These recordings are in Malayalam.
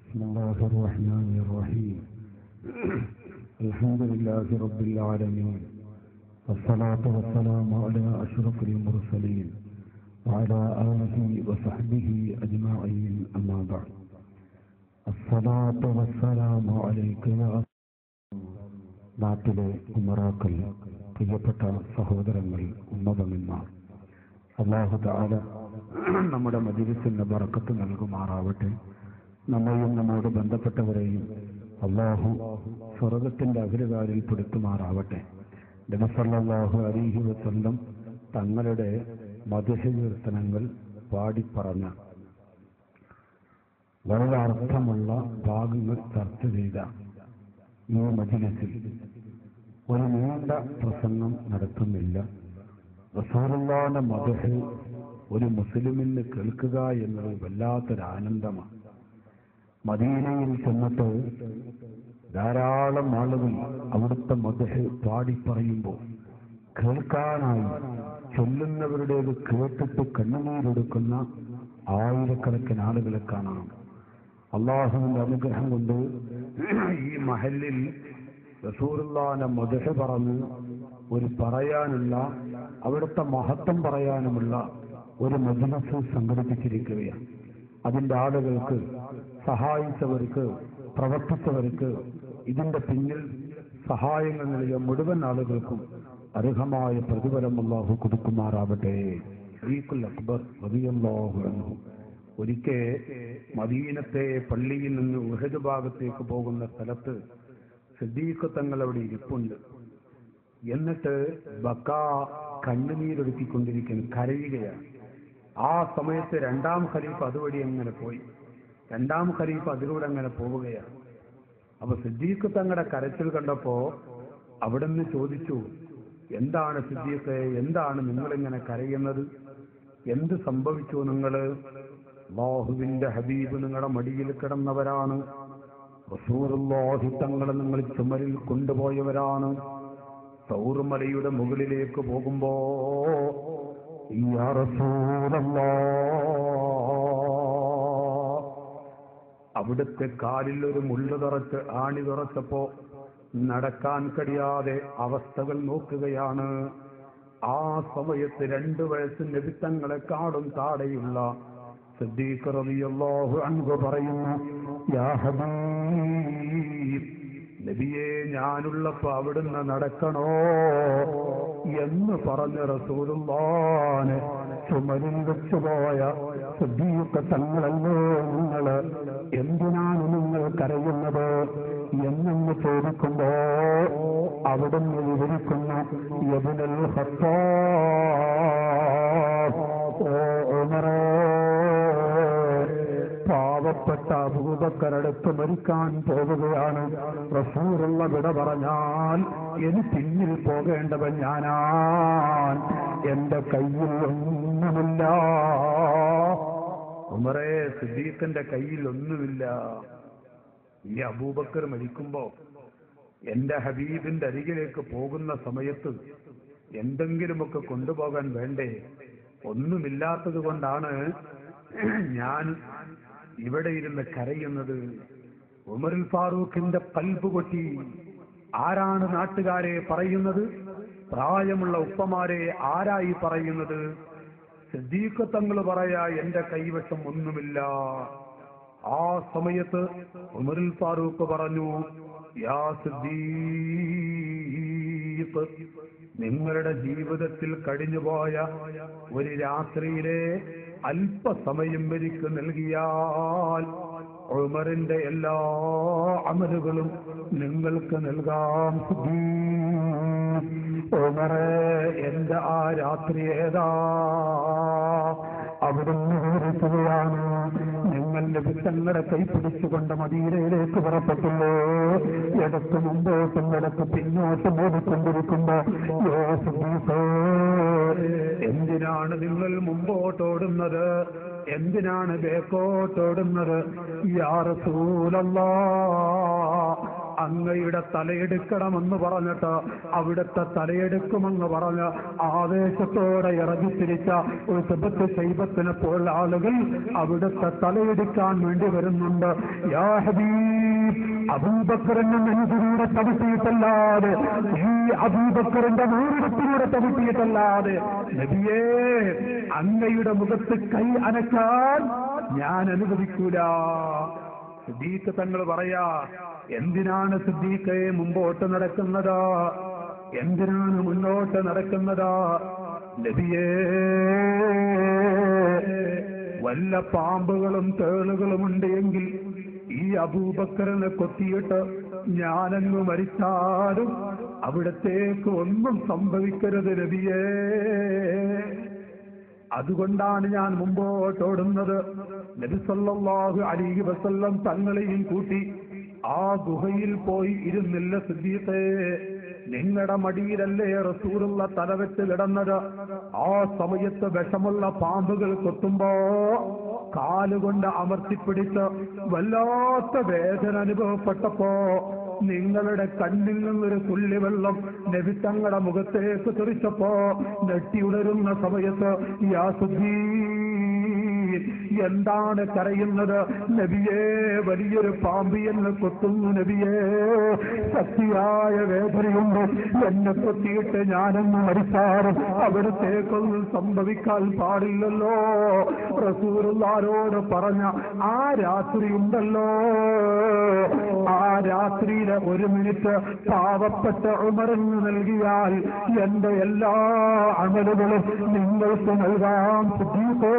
بسم الله الرحمن الرحيم الحمد لله رب العالمين والصلاة والسلام على أشرف المرسلين وعلى آله وصحبه أجمعين أما بعد الصلاة والسلام عليك يا നാട്ടിലെ ഉമറാക്കൾ പ്രിയപ്പെട്ട സഹോദരങ്ങൾ ഉന്നതന്മാർ അള്ളാഹു താല നമ്മുടെ മജിലിസിന്റെ ബറക്കത്ത് നൽകുമാറാവട്ടെ നമ്മയും നമ്മോട് ബന്ധപ്പെട്ടവരെയും അള്ളാഹു സ്വർഗത്തിന്റെ അഗ്രകാരിൽ പെടുത്തുമാറാവട്ടെ നബിസല്ലാഹു അലിഹി വസല്ലം തങ്ങളുടെ മധുഹകീർത്തനങ്ങൾ പാടിപ്പറഞ്ഞ വളരെ അർത്ഥമുള്ള ഭാഗങ്ങൾ ചർച്ച ചെയ്ത ഈ മജിലിസിൽ ഒരു നീണ്ട പ്രസംഗം നടത്തുന്നില്ല റസൂറുള്ളാന്റെ മതഹ് ഒരു മുസ്ലിമിന് കേൾക്കുക എന്നത് വല്ലാത്തൊരു ആനന്ദമാണ് മദീനയിൽ ചെന്നിട്ട് ധാരാളം ആളുകൾ അവിടുത്തെ മതഹ് പാടിപ്പറയുമ്പോൾ കേൾക്കാനായി ചൊല്ലുന്നവരുടേത് കേട്ടിട്ട് കണ്ണുനീരെടുക്കുന്ന ആയിരക്കണക്കിന് ആളുകളെ കാണാം അള്ളാഹുവിന്റെ അനുഗ്രഹം കൊണ്ട് ഈ മഹലിൽ റസൂറുല്ലാന്റെ മധുഹ പറഞ്ഞ് ഒരു പറയാനുള്ള അവിടുത്തെ മഹത്വം പറയാനുമുള്ള ഒരു മജ്ലസ് സംഘടിപ്പിച്ചിരിക്കുകയാണ് അതിന്റെ ആളുകൾക്ക് സഹായിച്ചവർക്ക് പ്രവർത്തിച്ചവർക്ക് ഇതിന്റെ പിന്നിൽ സഹായങ്ങൾ നൽകിയ മുഴുവൻ ആളുകൾക്കും അർഹമായ പ്രതിഫലം അള്ളാഹു കൊടുക്കുമാറാവട്ടെ ഷരീഖുൽ അക്ബർ റളിയല്ലാഹു അൻഹു ഒരിക്കൽ മദീനത്തെ പള്ളിയിൽ നിന്ന് ഉഹദ് ഭാഗത്തേക്ക് പോകുന്ന സ്ഥലത്ത് സിദ്ദീഖ് തങ്ങൾ അവിടെ ഇരിപ്പുണ്ട് എന്നിട്ട് ബക്ക കണ്ണുനീരൊടുക്കിക്കൊണ്ടിരിക്കുന്നു കരയുകയാണ് ആ സമയത്ത് രണ്ടാം ഖലീഫ് അതുവഴി അങ്ങനെ പോയി രണ്ടാം ഖലീഫ് അതിലൂടെ അങ്ങനെ പോവുകയാണ് അപ്പൊ സിദ്ദീഖ് തങ്ങളുടെ കരച്ചിൽ കണ്ടപ്പോ അവിടെ നിന്ന് ചോദിച്ചു എന്താണ് സിദ്ദീഖ് എന്താണ് നിങ്ങളിങ്ങനെ കരയുന്നത് എന്ത് സംഭവിച്ചു നിങ്ങള് അള്ളാഹുവിന്റെ ഹബീബ് നിങ്ങളുടെ മടിയിൽ കിടന്നവരാണ് റസൂറുല്ലാഹി തങ്ങളെ നിങ്ങൾ ചുമരിൽ കൊണ്ടുപോയവരാണ് സൗർമലയുടെ മുകളിലേക്ക് പോകുമ്പോ യാ റസൂലല്ലാ അവിടുത്തെ കാലിൽ ഒരു മുള്ളു തറച്ച് ആണി തുറച്ചപ്പോ നടക്കാൻ കഴിയാതെ അവസ്ഥകൾ നോക്കുകയാണ് ആ സമയത്ത് രണ്ടു വയസ്സിന്റെ നബിത്തങ്ങളെക്കാളും താടെയുള്ള സിദ്ദീഖ് റളിയല്ലാഹു അൻഹു പറയുന്നു യാ ഹബീബ് നബിയെ ഞാനുള്ളപ്പോ അവിടുന്ന് നടക്കണോ എന്ന് പറഞ്ഞ റസൂലുള്ളാന് ചുമരിൽ വെച്ചുപോയ സിദ്ദീഖ് തങ്ങളല്ലേ നിങ്ങള് എന്തിനാണ് നിങ്ങൾ കരയുന്നത് എന്നെന്ന് ചോദിക്കുമ്പോ അവിടുന്ന് വിവരിക്കുന്നു യബുനൽ പാവപ്പെട്ട അഭൂതക്കരടുത്ത് മരിക്കാൻ പോവുകയാണ് റസൂറുള്ള വിട പറഞ്ഞാൽ ഇനി പിന്നിൽ പോകേണ്ടവൻ ഞാനാൻ എന്റെ കയ്യിൽ ഒന്നുമില്ല ഉമറേ സിദ്ദീഖിന്റെ കയ്യിൽ ഒന്നുമില്ല ഈ അബൂബക്കർ മരിക്കുമ്പോ എന്റെ ഹബീബിന്റെ അരികിലേക്ക് പോകുന്ന സമയത്ത് എന്തെങ്കിലുമൊക്കെ കൊണ്ടുപോകാൻ വേണ്ടേ ഒന്നുമില്ലാത്തത് കൊണ്ടാണ് ഞാൻ ഇവിടെ ഇരുന്ന് കരയുന്നത് ഉമറുൽ ഫാറൂഖിന്റെ കൽബ് കൊട്ടി ആരാണ് നാട്ടുകാരെ പറയുന്നത് പ്രായമുള്ള ഉപ്പമാരെ ആരായി പറയുന്നത് സിദ്ദീഖ് തങ്ങൾ പറയാ എന്റെ കൈവശം ഒന്നുമില്ല ആ സമയത്ത് ഉമറുൽ ഫാറൂഖ് പറഞ്ഞു യാ സിദ്ദീഖ് നിങ്ങളുടെ ജീവിതത്തിൽ കഴിഞ്ഞുപോയ ഒരു രാത്രിയിലെ അല്പസമയം എനിക്ക് നൽകിയാൽ ഉമറിന്റെ എല്ലാ അമലുകളും നിങ്ങൾക്ക് നൽകാം ഉമറെ എന്റെ ആ രാത്രി ഏതാ അവിടുന്ന് വിവരിക്കുകയാണ് നിങ്ങൾ ലഭിച്ചങ്ങളുടെ കൈപിടിച്ചുകൊണ്ട് മദീനയിലേക്ക് പുറപ്പെട്ടുള്ളൂ ഇടത്ത് മുമ്പോട്ടും ഇടത്ത് പിന്നോട്ടും ഓടിക്കൊണ്ടിരിക്കുമ്പോ എന്തിനാണ് നിങ്ങൾ മുമ്പോട്ടോടുന്നത് എന്തിനാണ് ബേക്കോട്ടോടുന്നത് യാ റസൂലല്ലാ അങ്ങയുടെ തലയെടുക്കണമെന്ന് പറഞ്ഞിട്ട് അവിടുത്തെ തലയെടുക്കുമെന്ന് പറഞ്ഞ് ആവേശത്തോടെ ഇറങ്ങിത്തിരിച്ച ഒരു സുബത്ത് ശൈബത്തിനെ പോലുള്ള ആളുകൾ അവിടുത്തെ തലയെടുക്കാൻ വേണ്ടി വരുന്നുണ്ട് യാ ഹബീബ് അബൂബക്കറിന്റെ നെഞ്ചിലൂടെ തവിട്ടിയിട്ടല്ലാതെ ഈ അബൂബക്കറിന്റെ നാടത്തിലൂടെ തവിട്ടിയിട്ടല്ലാതെ നബിയേ അങ്ങയുടെ മുഖത്ത് കൈ അനക്കാൻ ഞാൻ അനുവദിക്കൂല സിദ്ദീഖ് തങ്ങൾ പറയാ എന്തിനാണ് സിദ്ദീഖയെ മുമ്പോട്ട് നടക്കുന്നത് എന്തിനാണ് മുന്നോട്ട് നടക്കുന്നത് നബിയേ വല്ല പാമ്പുകളും തേളുകളും ഉണ്ട് എങ്കിൽ ഈ അബൂബക്കറിനെ കൊത്തിയിട്ട് ഞാനങ്ങ് മരിച്ചാലും അവിടത്തേക്ക് ഒന്നും സംഭവിക്കരുത് നബിയേ അതുകൊണ്ടാണ് ഞാൻ മുമ്പോട്ടോടുന്നത് നബി സല്ലല്ലാഹു അലൈഹി വസല്ലം തങ്ങളെയും കൂട്ടി ആ ഗുഹയിൽ പോയി ഇരുന്നില്ല സിദ്ദീഖേ നിങ്ങളുടെ മടിയിലല്ലേ റസൂലുള്ള തലവെച്ച് കിടന്നത് ആ സമയത്ത് വിഷമുള്ള പാമ്പുകൾ കൊത്തുമ്പോ കാലുകൊണ്ട് അമർത്തിപ്പിടിച്ച് വല്ലാത്ത വേദന അനുഭവപ്പെട്ടപ്പോ നിങ്ങളുടെ കണ്ണിൽ നിന്നൊരു തുള്ളി വെള്ളം നബി തങ്ങളുടെ മുഖത്തേക്ക് തെറിച്ചപ്പോ നെട്ടിയുണരുന്ന സമയത്ത് യാ സുദ്ദീൻ എന്താണ് കരയുന്നത് നബിയെ വലിയൊരു പാമ്പി എന്നെ കൊത്തുന്നു നബിയെ ശക്തിയായ വേദനയുണ്ട് എന്നെ കൊത്തിയിട്ട് ഞാനെന്ന് മരിച്ചാറും അവിടത്തേക്കൊന്നും സംഭവിക്കാൻ പാടില്ലല്ലോ റസൂറുള്ളാരോട് പറഞ്ഞ ആ രാത്രി ഉണ്ടല്ലോ ആ രാത്രിയിലെ ഒരു മിനിറ്റ് പാവപ്പെട്ട ഉമറിന് നൽകിയാൽ എന്റെ എല്ലാ അമലുകളും നിങ്ങൾക്ക് നൽകാൻ സിദ്ദീഖേ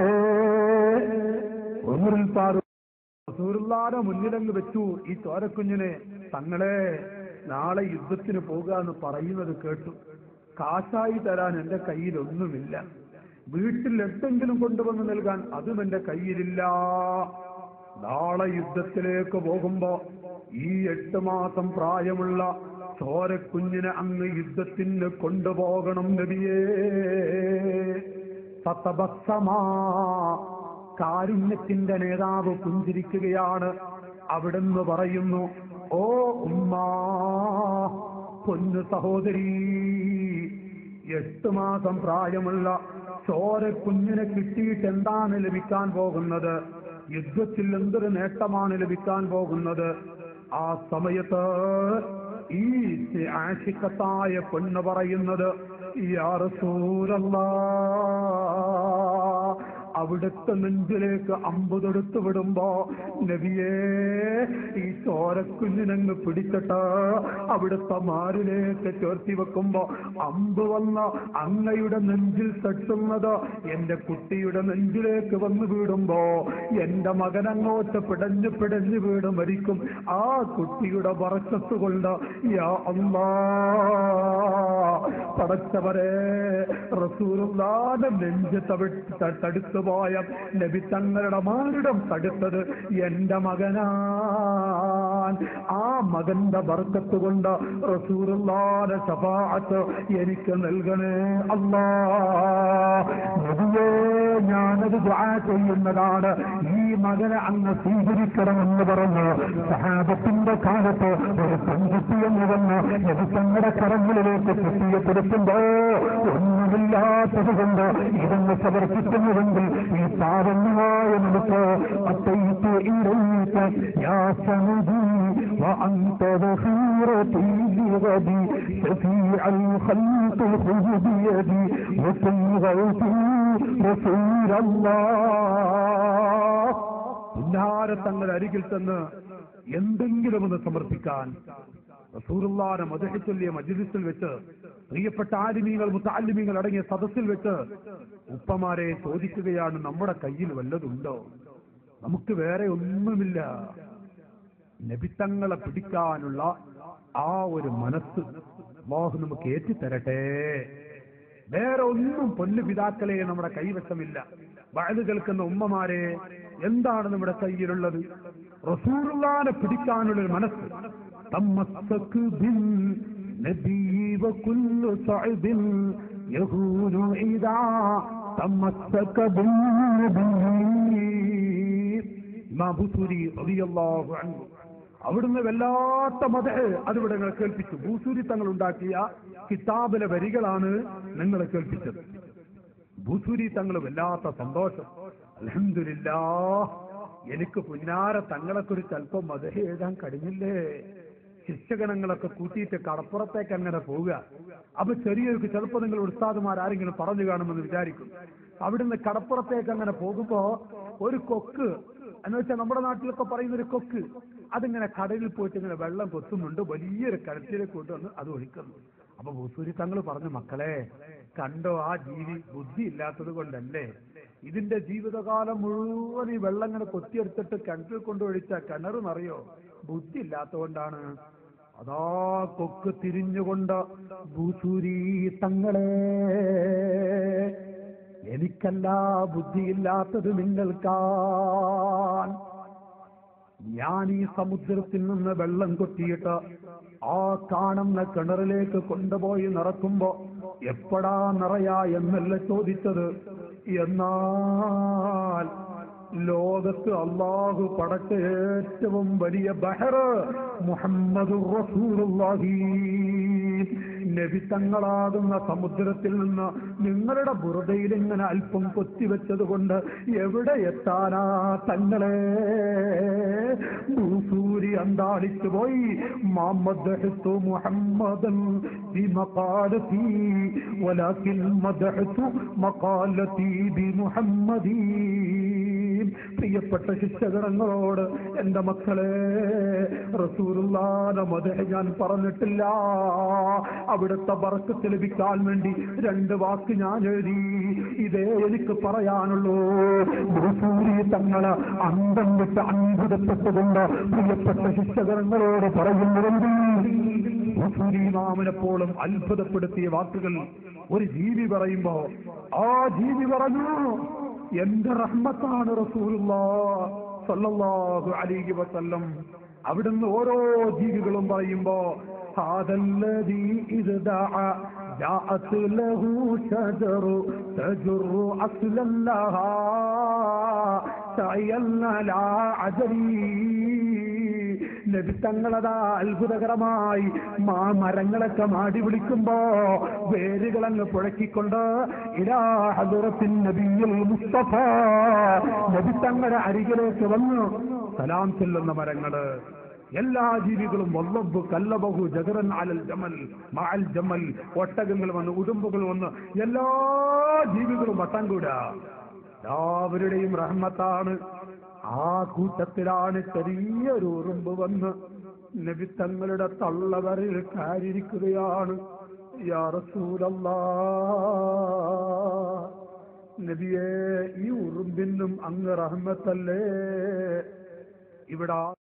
ഉമറിൽ പാറു റസൂറുള്ളാരെ മുന്നിലങ്ങ് വെച്ചു ഈ ചോരക്കുഞ്ഞിനെ തങ്ങളെ നാളെ യുദ്ധത്തിന് പോകുക എന്ന് പറയുന്നത് കേട്ടു കാശായി തരാൻ എന്റെ കയ്യിൽ ഒന്നുമില്ല വീട്ടിൽ എന്തെങ്കിലും കൊണ്ടുവന്ന് നൽകാൻ അതും എന്റെ കയ്യിലില്ല നാളെ യുദ്ധത്തിലേക്ക് പോകുമ്പോ ഈ എട്ട് മാസം പ്രായമുള്ള ചോരക്കുഞ്ഞിനെ അങ്ങ് യുദ്ധത്തിന് കൊണ്ടുപോകണം നബിയേ സതബസ്സമാ കാരുണ്യത്തിന്റെ നേതാവ് പുഞ്ചിരിക്കുകയാണ് അവിടുന്ന് പറയുന്നു ഓ ഉമ്മാ പൊന്നു സഹോദരി എട്ട് മാസം പ്രായമുള്ള ചോര കുഞ്ഞിനെ കിട്ടിയിട്ട് എന്താണ് ലഭിക്കാൻ പോകുന്നത് യുദ്ധത്തിൽ എന്തൊരു നേട്ടമാണ് ലഭിക്കാൻ പോകുന്നത് ആ സമയത്ത് ഈ ആശിക്കത്തായ പെണ്ണ് പറയുന്നത് യാ റസൂലല്ലാ അവിടുത്തെ നെഞ്ചിലേക്ക് അമ്പ് തൊടുത്തു വിടുമ്പോ നബിയേ ഈ ചോരക്കുഞ്ഞിനങ്ങ് പിടിച്ചിട്ട് അവിടുത്തെ മാറിലേക്ക് ചേർത്തി വെക്കുമ്പോ അമ്പ് വന്ന അങ്ങയുടെ നെഞ്ചിൽ തട്ടുന്നത് എന്റെ കുട്ടിയുടെ നെഞ്ചിലേക്ക് വന്ന് വീടുമ്പോ എന്റെ മകനങ്ങോട്ട് പിടഞ്ഞു പിടഞ്ഞു വീട് മരിക്കും ആ കുട്ടിയുടെ വറക്കത്ത് കൊണ്ട് യാ അല്ലാ പടച്ചവരെ റസൂലുള്ളാന്റെ നെഞ്ച് തവിട്ട് തടുത്തു പോയ നബി തങ്ങളുടെ മാരിടം തടുത്തത് എന്റെ മകനാൻ ആ മകന്റെ ബർക്കത്ത് കൊണ്ട് റസൂലുള്ളാന്റെ ശഫാഅത്ത് എനിക്ക് നൽകണേ അല്ലാ നബിയേ ഞാനത് ദുആ ചെയ്യുന്നതാണ് ഈ മകനെ അങ്ങ് സ്വീകരിക്കണമെന്ന് പറഞ്ഞു സഹാബത്തിന്റെ കാലത്ത് ഒരു പെൺകുട്ടി എന്ന് വന്ന് നബി തങ്ങളുടെ കരങ്ങളിലേക്ക് കുട്ടിയെ കൊടുക്കുമ്പോ ഒന്നുമില്ലാത്തത് കൊണ്ട് ഇതൊന്ന് സമർപ്പിക്കുന്നുവെങ്കിൽ ഈ പാവന്യമായ നമുക്ക് അത്തൈത്ത് ഇരയിത്ത് യാ സമുദി وأنت ذخيرتي لغدي شفيع الخلق خذ بيدي وكن غوثي رسول الله പുന്നാരത്തങ്ങൾ അരികിൽ ചെന്ന് എന്തെങ്കിലും ഒന്ന് സമർപ്പിക്കാൻ റസൂറുള്ളാനെ മദഹിച്ചൊല്ലിയ മജ്ലിസിൽ വെച്ച് പ്രിയപ്പെട്ട ആലിമീങ്ങൾ മുത്താലിമീങ്ങൾ അടങ്ങിയ സദസ്സിൽ വെച്ച് ഉപ്പമാരെ ചോദിക്കുകയാണ് നമ്മുടെ കയ്യിൽ വല്ലതുണ്ടോ നമുക്ക് വേറെ ഒന്നുമില്ല നബിത്തങ്ങളെ പിടിക്കാനുള്ള ആ ഒരു മനസ്സ് അള്ളാഹു നമുക്ക് ഏറ്റിത്തരട്ടെ വേറെ ഒന്നും പൊന്നു പിതാക്കളെ നമ്മുടെ കൈവശമില്ല വയത് കേൾക്കുന്ന ഉമ്മമാരെ എന്താണ് നമ്മുടെ കയ്യിലുള്ളത് റസൂറുള്ളാനെ പിടിക്കാനുള്ള ഒരു മനസ്സ് തമ്മസ്സക്ക് ബിൻ നബി വകുല്ലു സഅബിൻ യഹൂനു ഇദാ തമ്മസ്സക ബിൻ നബി ഇമാം ബുസൂരി റളിയല്ലാഹു അൻഹു അവിടുന്ന് വല്ലാത്ത മത അതിവിടെ നിങ്ങൾ കേൾപ്പിച്ചു ഭൂസൂരി തങ്ങൾ ഉണ്ടാക്കിയ കിതാബിലെ വരികളാണ് നിങ്ങളെ കേൾപ്പിച്ചത് ഭൂസൂരി തങ്ങൾ വല്ലാത്ത സന്തോഷം അലഹമില്ലാ എനിക്ക് പുന്നാര തങ്ങളെക്കുറിച്ച് അല്പം മത എഴുതാൻ കഴിഞ്ഞില്ലേ ശിക്ഷഗണങ്ങളൊക്കെ കൂട്ടിയിട്ട് കടപ്പുറത്തേക്ക് അങ്ങനെ പോവുക അപ്പൊ ചെറിയൊരു ചിലപ്പോൾ നിങ്ങൾ ഉസ്താദുമാർ ആരെങ്കിലും പറഞ്ഞു കാണുമെന്ന് വിചാരിക്കും അവിടുന്ന് കടപ്പുറത്തേക്ക് അങ്ങനെ പോകുമ്പോ ഒരു കൊക്ക് എന്ന് വെച്ചാൽ നമ്മുടെ നാട്ടിലൊക്കെ പറയുന്ന ഒരു കൊക്ക് അതിങ്ങനെ കടലിൽ പോയിട്ട് ഇങ്ങനെ വെള്ളം കൊത്തുന്നുണ്ട് വലിയൊരു കരത്തിലേക്ക് കൊണ്ടുവന്ന് അത് ഒഴിക്കുന്നു അപ്പൊ ഭൂസൂരി തങ്ങൾ പറഞ്ഞു മക്കളെ കണ്ടോ ആ ജീവി ബുദ്ധി ഇല്ലാത്തത് കൊണ്ടല്ലേ ഇതിന്റെ ജീവിതകാലം മുഴുവൻ ഈ വെള്ളം ഇങ്ങനെ കൊത്തിയെടുത്തിട്ട് കിണറ്റിൽ കൊണ്ടൊഴിച്ച കിണർ നിറയോ ബുദ്ധി ഇല്ലാത്തതുകൊണ്ടാണ് അതാ കൊക്ക് തിരിഞ്ഞുകൊണ്ട് ഭൂസൂരി തങ്ങളെ എനിക്കല്ല ബുദ്ധിയില്ലാത്തത് നിങ്ങൾക്കാൻ ഞാൻ ഈ സമുദ്രത്തിൽ നിന്ന് വെള്ളം കൊത്തിയിട്ട് ആ കാണുന്ന കിണറിലേക്ക് കൊണ്ടുപോയി നിറക്കുമ്പോ എപ്പോഴാ നിറയാ എന്നല്ല ചോദിച്ചത് എന്നാൽ ലോകത്ത് അള്ളാഹു പടച്ച ഏറ്റവും വലിയ ബഹറ് മുഹമ്മദ് റസൂലുള്ളാഹി നബി തങ്ങളാകുന്ന സമുദ്രത്തിൽ നിന്ന് നിങ്ങളുടെ ബുറുദയിൽ ഇങ്ങനെ അല്പം കൊത്തിവെച്ചത് കൊണ്ട് എവിടെ എത്താനാ തങ്ങളെ ഭൂസൂരി അന്താളിച്ചു പോയി മാമദ്ഹത്തു മുഹമ്മദൻ في مقالتي ولكن مدحت مقالتي بمحمد പ്രിയപ്പെട്ട ശിക്ഷകരങ്ങളോട് എന്റെ മക്കളെ റസൂറുല്ലാന മതഹ ഞാൻ പറഞ്ഞിട്ടില്ല അവിടുത്തെ ബർക്കത്ത് ലഭിക്കാൻ വേണ്ടി രണ്ട് വാക്ക് ഞാൻ എഴുതി ഇതേ എനിക്ക് പറയാനുള്ളൂ റസൂലി തങ്ങള് അന്തം വിട്ട് അത്ഭുതപ്പെട്ടുകൊണ്ട് പ്രിയപ്പെട്ട ശിക്ഷകരങ്ങളോട് പറയുന്നുവെങ്കിൽ റസൂലിമാമിനെപ്പോഴും അത്ഭുതപ്പെടുത്തിയ വാക്കുകൾ ഒരു ജീവി പറയുമ്പോ ആ ജീവി പറഞ്ഞു എന്റെ റഹ്മത്താണ് റസൂലുള്ള സല്ലല്ലാഹു അലൈഹി വസല്ലം അവിടുന്ന് ഓരോ ജീവികളും പറയുമ്പോ ഹാദല്ലദീ ഇദ് ദഅ جاءت له شجر تجر أصلا لها سعيا لا عجلي നബി തങ്ങളതാ അത്ഭുതകരമായി മാ മരങ്ങളൊക്കെ മാടി വിളിക്കുമ്പോ വേരുകളങ്ങ് പുഴക്കിക്കൊണ്ട് ഇലാ ഹദറത്തിൻ നബിയുൽ മുസ്തഫ നബി തങ്ങളുടെ അരികിലേക്ക് വന്നു സലാം ചെല്ലുന്ന മരങ്ങള് എല്ലാ ജീവികളും വല്ലബ് കല്ലബഹു ജഗറൻ അലൽ ജമൽ മഅൽ ജമൽ ഒട്ടകങ്ങൾ വന്ന് ഉടുമ്പുകൾ വന്ന് എല്ലാ ജീവികളും വട്ടം കൂടാ എല്ലാവരുടെയും റഹ്മത്താണ് ആ കൂട്ടത്തിലാണ് ചെറിയൊരു ഉറുമ്പ് വന്ന് നബി തങ്ങളുടെ തള്ളവരിൽ കാരിയിരിക്കുകയാണ് യാ റസൂലല്ലാ നബിയെ ഈ ഉറുമ്പിനും അങ്ങ് റഹ്മത്തല്ലേ ഇവിടെ